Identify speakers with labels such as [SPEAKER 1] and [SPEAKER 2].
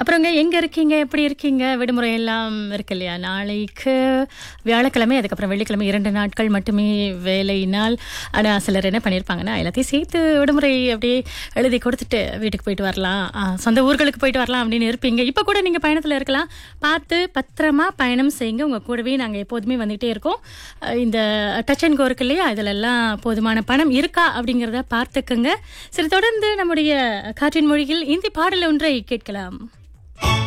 [SPEAKER 1] அப்புறங்க எங்க இருக்கீங்க எப்படி இருக்கீங்க விடுமுறை எல்லாம் இருக்கு இல்லையா நாளைக்கு வியாழக்கிழமை அதுக்கப்புறம் வெள்ளிக்கிழமை இரண்டு நாட்கள் மட்டுமே வேலை நாள் ஆனால் சிலர் என்ன பண்ணியிருப்பாங்கன்னா எல்லாத்தையும் சேர்த்து விடுமுறை அப்படியே எழுதி கொடுத்துட்டு வீட்டுக்கு போயிட்டு வரலாம் ஆ, சொந்த ஊர்களுக்கு போயிட்டு வரலாம் அப்படின்னு இருப்பீங்க இப்போ கூட நீங்கள் பயணத்தில் இருக்கலாம் பார்த்து பத்திரமா பயணம் செய்யுங்க உங்கள் கூடவே நாங்கள் எப்போதுமே வந்துகிட்டே இருக்கோம் அஹ் இந்த டச் அண்ட் கோ இருக்கு இல்லையா இதிலெல்லாம் போதுமான பணம் இருக்கா அப்படிங்கிறத பார்த்துக்குங்க சரி தொடர்ந்து நம்முடைய காற்றின் மொழியில் இந்தி பாடல் ஒன்றை கேட்கலாம்